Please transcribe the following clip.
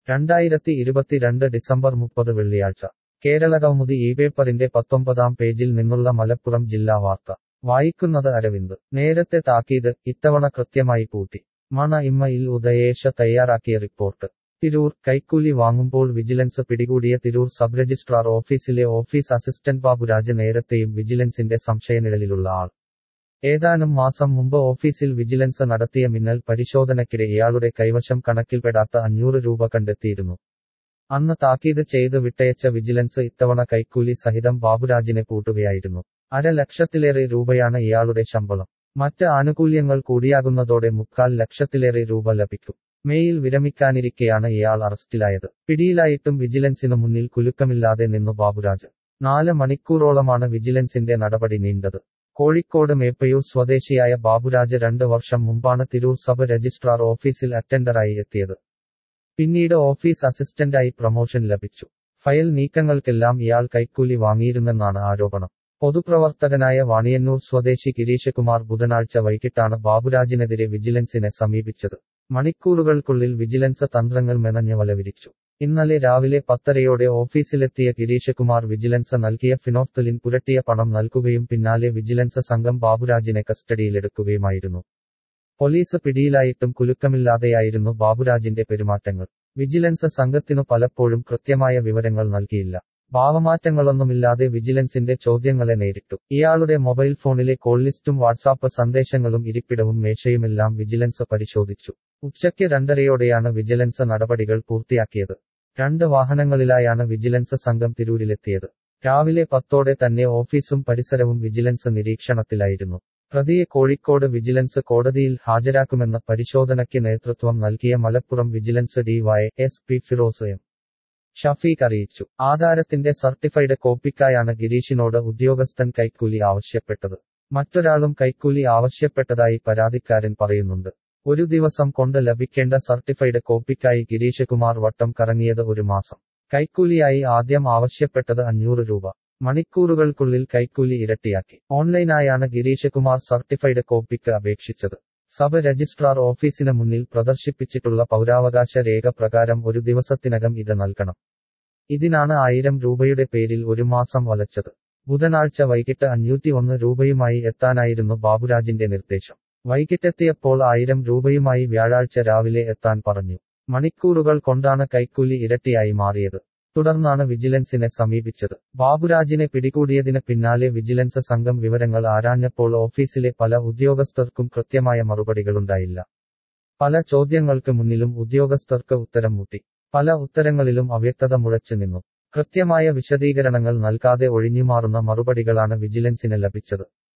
രണ്ടായിരത്തി ഇരുപത്തിരണ്ട് ഡിസംബർ മുപ്പത് വെള്ളിയാഴ്ച കേരളകൗമുദി ഈ പേപ്പറിന്റെ പത്തൊമ്പതാം പേജിൽ നിന്നുള്ള മലപ്പുറം ജില്ലാ വാർത്ത വായിക്കുന്നത് അരവിന്ദ് നേരത്തെ താക്കീത് ഇത്തവണ കൃത്യമായി പൂട്ടി മണ ഇമ്മയിൽ ഉദയേഷ തയ്യാറാക്കിയ റിപ്പോർട്ട് തിരൂർ കൈക്കൂലി വാങ്ങുമ്പോൾ വിജിലൻസ് പിടികൂടിയ തിരൂർ സബ് രജിസ്ട്രാർ ഓഫീസിലെ ഓഫീസ് അസിസ്റ്റന്റ് ബാബുരാജ് നേരത്തെയും വിജിലൻസിന്റെ സംശയനിഴലിലുള്ള ആൾ ഏതാനും മാസം മുമ്പ് ഓഫീസിൽ വിജിലൻസ് നടത്തിയ മിന്നൽ പരിശോധനയ്ക്കിടെ ഇയാളുടെ കൈവശം കണക്കിൽപ്പെടാത്ത അഞ്ഞൂറ് രൂപ കണ്ടെത്തിയിരുന്നു അന്ന് താക്കീത് ചെയ്ത് വിട്ടയച്ച വിജിലൻസ് ഇത്തവണ കൈക്കൂലി സഹിതം ബാബുരാജിനെ പൂട്ടുകയായിരുന്നു അര ലക്ഷത്തിലേറെ രൂപയാണ് ഇയാളുടെ ശമ്പളം മറ്റ് ആനുകൂല്യങ്ങൾ കൂടിയാകുന്നതോടെ മുക്കാൽ ലക്ഷത്തിലേറെ രൂപ ലഭിക്കും മേയിൽ വിരമിക്കാനിരിക്കെയാണ് ഇയാൾ അറസ്റ്റിലായത് പിടിയിലായിട്ടും വിജിലൻസിനു മുന്നിൽ കുലുക്കമില്ലാതെ നിന്നു ബാബുരാജ് നാല് മണിക്കൂറോളമാണ് വിജിലൻസിന്റെ നടപടി നീണ്ടത് കോഴിക്കോട് മേപ്പയൂർ സ്വദേശിയായ ബാബുരാജ് രണ്ട് വർഷം മുമ്പാണ് തിരൂർ സബ് രജിസ്ട്രാർ ഓഫീസിൽ അറ്റൻഡറായി എത്തിയത് പിന്നീട് ഓഫീസ് അസിസ്റ്റന്റായി പ്രമോഷൻ ലഭിച്ചു ഫയൽ നീക്കങ്ങൾക്കെല്ലാം ഇയാൾ കൈക്കൂലി വാങ്ങിയിരുന്നെന്നാണ് ആരോപണം പൊതുപ്രവർത്തകനായ വാണിയന്നൂർ സ്വദേശി ഗിരീഷ് കുമാർ ബുധനാഴ്ച വൈകിട്ടാണ് ബാബുരാജിനെതിരെ വിജിലൻസിനെ സമീപിച്ചത് മണിക്കൂറുകൾക്കുള്ളിൽ വിജിലൻസ് തന്ത്രങ്ങൾ മെനഞ്ഞ് വലവിരിച്ചു ഇന്നലെ രാവിലെ പത്തരയോടെ ഓഫീസിലെത്തിയ ഗിരീഷ് കുമാർ വിജിലൻസ് നൽകിയ ഫിനോഫ്തലിൻ പുരട്ടിയ പണം നൽകുകയും പിന്നാലെ വിജിലൻസ് സംഘം ബാബുരാജിനെ കസ്റ്റഡിയിലെടുക്കുകയുമായിരുന്നു പോലീസ് പിടിയിലായിട്ടും കുലുക്കമില്ലാതെയായിരുന്നു ബാബുരാജിന്റെ പെരുമാറ്റങ്ങൾ വിജിലൻസ് സംഘത്തിനു പലപ്പോഴും കൃത്യമായ വിവരങ്ങൾ നൽകിയില്ല ഭാവമാറ്റങ്ങളൊന്നുമില്ലാതെ വിജിലൻസിന്റെ ചോദ്യങ്ങളെ നേരിട്ടു ഇയാളുടെ മൊബൈൽ ഫോണിലെ കോൾ ലിസ്റ്റും വാട്സാപ്പ് സന്ദേശങ്ങളും ഇരിപ്പിടവും മേശയുമെല്ലാം വിജിലൻസ് പരിശോധിച്ചു ഉച്ചയ്ക്ക് രണ്ടരയോടെയാണ് വിജിലൻസ് നടപടികൾ പൂർത്തിയാക്കിയത് രണ്ട് വാഹനങ്ങളിലായാണ് വിജിലൻസ് സംഘം തിരൂരിലെത്തിയത് രാവിലെ പത്തോടെ തന്നെ ഓഫീസും പരിസരവും വിജിലൻസ് നിരീക്ഷണത്തിലായിരുന്നു പ്രതിയെ കോഴിക്കോട് വിജിലൻസ് കോടതിയിൽ ഹാജരാക്കുമെന്ന പരിശോധനയ്ക്ക് നേതൃത്വം നൽകിയ Malappuram vigilance DY S P Firoz M Shafeeq അറിയിച്ചു ആധാരത്തിന്റെ സർട്ടിഫൈഡ് കോപ്പിക്കായാണ് ഗിരീഷിനോട് ഉദ്യോഗസ്ഥൻ കൈക്കൂലി ആവശ്യപ്പെട്ടത് മറ്റൊരാളും കൈക്കൂലി ആവശ്യപ്പെട്ടതായി പരാതിക്കാരൻ പറയുന്നുണ്ട് ഒരു ദിവസം കൊണ്ട് ലഭിക്കേണ്ട സർട്ടിഫൈഡ് കോപ്പിക്കായി ഗിരീഷ് കുമാർ വട്ടം കറങ്ങിയത് ഒരു മാസം കൈക്കൂലിയായി ആദ്യം ആവശ്യപ്പെട്ടത് അഞ്ഞൂറ് രൂപ മണിക്കൂറുകൾക്കുള്ളിൽ കൈക്കൂലി ഇരട്ടിയാക്കി ഓൺലൈനായാണ് ഗിരീഷ് കുമാർ സർട്ടിഫൈഡ് കോപ്പിക്ക് അപേക്ഷിച്ചത് സബ് രജിസ്ട്രാർ ഓഫീസിന് മുന്നിൽ പ്രദർശിപ്പിച്ചിട്ടുള്ള പൗരാവകാശ രേഖ പ്രകാരം ഒരു ദിവസത്തിനകം ഇത് നൽകണം ഇതിനാണ് ആയിരം രൂപയുടെ പേരിൽ ഒരു മാസം വലച്ചത് ബുധനാഴ്ച വൈകിട്ട് അഞ്ഞൂറ്റി ഒന്ന് രൂപയുമായി എത്താനായിരുന്നു ബാബുരാജിന്റെ നിർദ്ദേശം വൈകിട്ടെത്തിയപ്പോൾ ആയിരം രൂപയുമായി വ്യാഴാഴ്ച രാവിലെ എത്താൻ പറഞ്ഞു മണിക്കൂറുകൾ കൊണ്ടാണ് കൈക്കൂലി ഇരട്ടിയായി മാറിയത് തുടർന്നാണ് വിജിലൻസിനെ സമീപിച്ചത് ബാബുരാജിനെ പിടികൂടിയതിന് പിന്നാലെ വിജിലൻസ് സംഘം വിവരങ്ങൾ ആരാഞ്ഞപ്പോൾ ഓഫീസിലെ പല ഉദ്യോഗസ്ഥർക്കും കൃത്യമായ മറുപടികളുണ്ടായില്ല പല ചോദ്യങ്ങൾക്ക് മുന്നിലും ഉദ്യോഗസ്ഥർക്ക് ഉത്തരം മുട്ടി പല ഉത്തരങ്ങളിലും അവ്യക്തത മുഴച്ചു നിന്നു കൃത്യമായ വിശദീകരണങ്ങൾ നൽകാതെ ഒഴിഞ്ഞുമാറുന്ന മറുപടികളാണ് വിജിലൻസിന് ലഭിച്ചത്